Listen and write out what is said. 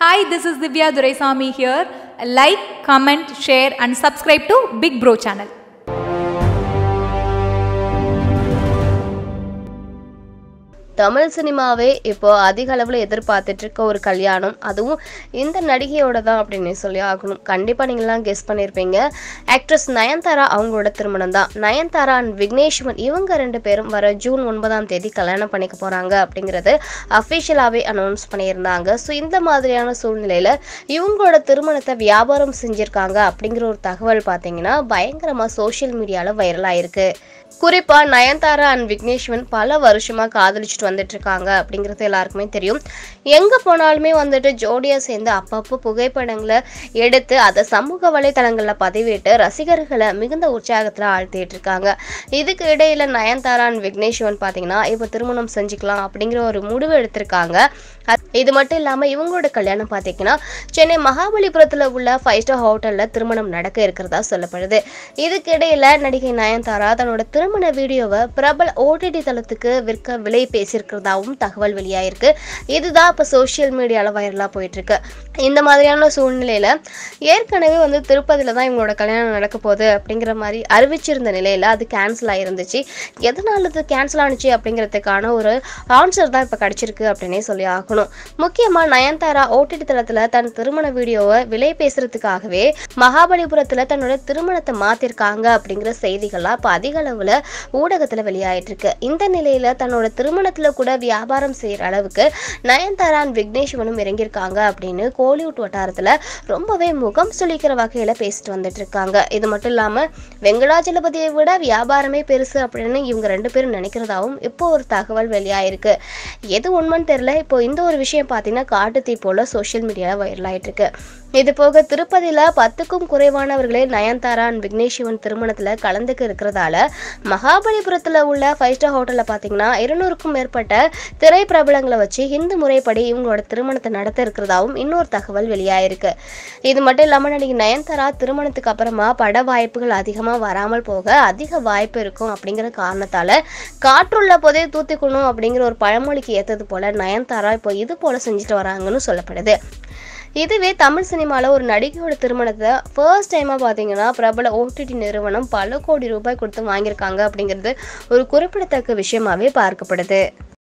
Hi, this is Divya Duraisamy here. Like, comment, share, and subscribe to Big Bro channel. Tamil சினிமாவே இப்போ அதிக அளவில் எதிர்பார்த்துட்டு இருக்க ஒரு கல்யாணம் அதுவும் இந்த நடிகையோட தான் அப்படின்னு சொல்லி ஆகணும் கண்டிப்பாக நீங்களாம் கெஸ் பண்ணியிருப்பீங்க ஆக்ட்ரஸ் நயன்தாரா அவங்களோட திருமணம் தான் நயன்தாரா அண்ட் விக்னேஷ்வன் இவங்க ரெண்டு பேரும் வர ஜூன் ஒன்பதாம் தேதி கல்யாணம் பண்ணிக்க போகிறாங்க அப்படிங்கிறது அஃபிஷியலாகவே அனௌன்ஸ் பண்ணியிருந்தாங்க ஸோ இந்த மாதிரியான சூழ்நிலையில் இவங்களோட திருமணத்தை வியாபாரம் செஞ்சுருக்காங்க அப்படிங்கிற ஒரு தகவல் பார்த்தீங்கன்னா பயங்கரமாக சோஷியல் மீடியாவில் வைரலாக இருக்கு குறிப்பா நயன்தாரா அண்ட் விக்னேஷ்வன் பல வருஷமா காதலிச்சுட்டு வந்துட்டு இருக்காங்க அப்படிங்கிறது எல்லாருக்குமே தெரியும் எங்க போனாலுமே வந்துட்டு ஜோடியா சேர்ந்து அப்பப்போ புகைப்படங்களை எடுத்து அதை சமூக வலைதளங்கள்ல பதிவிட்டு ரசிகர்களை மிகுந்த உற்சாகத்துல ஆழ்த்திட்டு இருக்காங்க இதுக்கு இடையில நயன்தாரா அண்ட் விக்னேஷ்வன் பாத்தீங்கன்னா இப்போ திருமணம் செஞ்சுக்கலாம் அப்படிங்கிற ஒரு முடிவு எடுத்திருக்காங்க அது- இது மட்டும் இல்லாம இவங்களோட கல்யாணம் பாத்தீங்கன்னா சென்னை மகாபலிபுரத்துல உள்ள ஃபைவ் ஸ்டார் ஹோட்டல்ல திருமணம் நடக்க இருக்கிறதா சொல்லப்படுது இதுக்கு இடையில நடிகை நயன்தாரா தன்னோட திருமண வீடியோவை பிரபல ஓடிடி தளத்துக்கு விற்க விலை பேசியிருக்கிறதாவும் தகவல் வெளியாயிருக்கு இதுதான் இப்போ சோஷியல் மீடியாவில் வைரலாக போயிட்டு இருக்கு இந்த மாதிரியான சூழ்நிலையில ஏற்கனவே வந்து திருப்பதியில தான் இவங்களோட கல்யாணம் நடக்க போகுது அப்படிங்கிற மாதிரி அறிவிச்சிருந்த நிலையில அது கேன்சல் ஆயிருந்துச்சு எதனால இது கேன்சல் ஆனுச்சு அப்படிங்கிறதுக்கான ஒரு ஆன்சர் தான் இப்போ கிடைச்சிருக்கு அப்படின்னே சொல்லி ஆகணும் முக்கியமா நயன்தாரா ஓடிடி தளத்துல தன் திருமண வீடியோவை விலை பேசுறதுக்காகவே மகாபலிபுரத்துல தன்னோட திருமணத்தை மாத்திருக்காங்க அப்படிங்கிற செய்திகள்லாம் இப்போ அதிக அளவுல ஊடகத்துல வெளியாயிட்டு இருக்கு இந்த நிலையில தன்னோட திருமணத்துல கூட வியாபாரம் செய்யற அளவுக்கு நயன்தாரா and விக்னேஷ்வனும் இறங்கியிருக்காங்க அப்படின்னு கோலிவுட் வட்டாரத்துல ரொம்பவே முகம் சுளிக்கிற வகையில பேசிட்டு வந்துட்டு இருக்காங்க இது மட்டும் இல்லாம வெங்கடாஜலபதியை விட வியாபாரமே பெருசு அப்படின்னு இவங்க ரெண்டு பேரும் நினைக்கிறதாவும் இப்போ ஒரு தகவல் வெளியாயிருக்கு எது உண்மைன்னு தெரியல இப்போ இந்த ஒரு விஷயம் பார்த்தீங்கன்னா காட்டுத்தீ போல சோஷியல் மீடியாவில் வைரல் ஆயிட்டு இருக்கு இது போக திருப்பதியில பத்துக்கும் குறைவானவர்களே நயன்தாரா அண்ட் விக்னேஷ்வன் திருமணத்துல கலந்துக்க இருக்கிறதால மகாபலிபுரத்துல உள்ள ஃபைவ் ஸ்டார் ஹோட்டல்ல பாத்தீங்கன்னா இருநூறுக்கும் மேற்பட்ட திரைப்பிரபலங்களை வச்சு இந்து முறைப்படி இவங்களோட திருமணத்தை நடத்த இருக்கிறதாவும் இன்னொரு தகவல் வெளியாயிருக்கு இது மட்டும் இல்லாம நடிகை நயன்தாரா திருமணத்துக்கு அப்புறமா பட வாய்ப்புகள் அதிகமா வராமல் போக அதிக வாய்ப்பு இருக்கும் அப்படிங்கிற காரணத்தால காற்றுள்ள போதே தூத்திக்கணும் அப்படிங்கிற ஒரு பழமொழிக்கு ஏத்தது போல நயன்தாரா இப்போ இது போல செஞ்சுட்டு வராங்கன்னு சொல்லப்படுது இதுவே தமிழ் சினிமாவில் ஒரு நடிகையோட திருமணத்தை ஃபர்ஸ்ட் டைமாக பார்த்தீங்கன்னா பிரபல ஓடிடி நிறுவனம் பல கோடி ரூபாய் கொடுத்து வாங்கியிருக்காங்க அப்படிங்கிறது ஒரு குறிப்பிடத்தக்க விஷயமாவே பார்க்கப்படுது